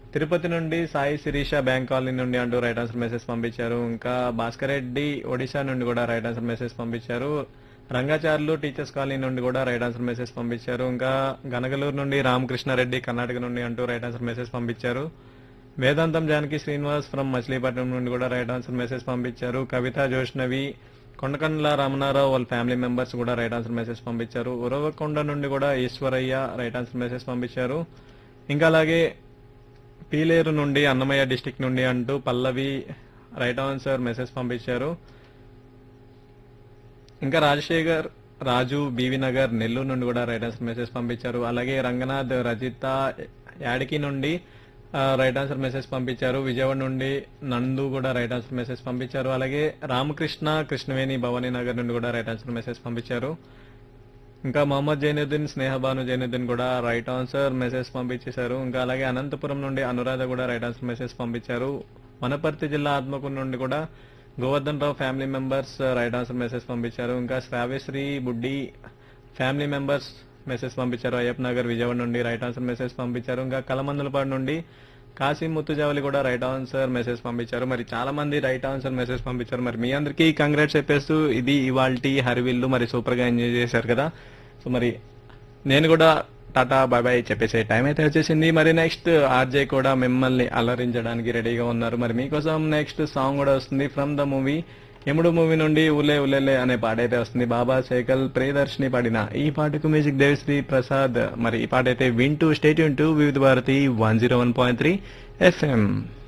తిరుపతి నుండి Sai Sirisha bank colony నుండి అంటూ రైట్ ఆన్సర్ మెసేజ్ పంపించారు ఇంకా భాస్కర్ రెడ్డి ఒడిశా నుండి కూడా రైట్ ఆన్సర్ మెసేజ్ పంపించారు రంగాచార్లు టీచర్స్ కాలనీ నుండి కూడా రైట్ ఆన్సర్ మెసేజ్ పంపించారు ఇంకా గనగలూరు నుండి రామకృష్ణారెడ్డి కర్ణాటక నుండి అంటూ రైట్ ఆన్సర్ మెసేజ్ పంపించారు వేదాంతం జానకి శ్రీనివాస్ ఫ్రమ్ మచిలీపట్నం నుండి కూడా రైట్ ఆన్సర్ మెసేజ్ పంపించారు కవిత జోష్నవి కొండకండ్ల రామనారావు వాళ్ళ ఫ్యామిలీ మెంబర్స్ కూడా రైట్ ఆన్సర్ మెసేజ్ పంపించారు ఉరవకొండ నుండి కూడా ఈశ్వరయ్య రైట్ ఆన్సర్ మెసేజ్ పంపించారు ఇంకా అలాగే పీలేరు నుండి అన్నమయ్య డిస్టిక్ నుండి అంటూ పల్లవి రైట్ ఆన్సర్ మెసేజ్ పంపించారు ఇంకా రాజశేఖర్ రాజు బీవీ నగర్ నెల్లూరు నుండి కూడా రైట్ ఆన్సర్ మెసేజ్ పంపించారు అలాగే రంగనాథ్ రజిత యాడికి నుండి ఆ, రైట్ ఆన్సర్ మెసేజ్ పంపించారు విజయవాడ నుండి నందు కూడా రైట్ ఆన్సర్ మెసేజ్ పంపించారు అలాగే రామకృష్ణ కృష్ణవేణి భవానీ నగర్ నుండి కూడా రైట్ ఆన్సర్ మెసేజ్ పంపించారు ఇంకా మహమ్మద్ జైనుద్దీన్ స్నేహబాను జైనుద్దీన్ కూడా రైట్ ఆన్సర్ మెసేజ్ పంపించేశారు ఇంకా అలాగే అనంతపురం నుండి అనురాధ కూడా రైట్ ఆన్సర్ మెసేజ్ పంపించారు వనపర్తి జిల్లా ఆత్మకూరు నుండి కూడా Govardhan Rao family members right answer message పంపించారు ఇంకా శ్రావ్యశ్రీ బుడ్డి ఫ్యామిలీ మెంబర్స్ మెసేజ్ పంపించారు అయ్యప్ప నగర్ విజయవాడ నుండి రైట్ ఆన్సర్ మెసేజ్ పంపించారు ఇంకా కలమందులపాడు నుండి కాసిం ముత్తుజావలి కూడా రైట్ ఆన్సర్ మెసేజ్ పంపించారు మరి చాలా మంది రైట్ ఆన్సర్ మెసేజ్ పంపించారు మరి మీ అందరికీ కంగ్రాట్స్ చెప్పేస్తూ ఇది ఇవాల్టి హరివిల్లు మరి సూపర్ గా ఎంజాయ్ చేశారు కదా సో మరి నేను కూడా టాటా బాయ్ బాయ్ చెప్పేసే టైం అయితే వచ్చేసింది మరి నెక్స్ట్ ఆర్జే కూడా మిమ్మల్ని అలరించడానికి రెడీగా ఉన్నారు మరి మీకోసం నెక్స్ట్ సాంగ్ కూడా వస్తుంది from the movie Emudu movie నుండి ఉలే ఉలేలే అనే పాట అయితే వస్తుంది బాబా సైకల్ ప్రియదర్శిని పాడిన ఈ పాటకు మ్యూజిక్ దేవిశ్రీ ప్రసాద్ మరి ఈ పాట అయితే వింటూ state to Vividh Bharati one zero one point three FM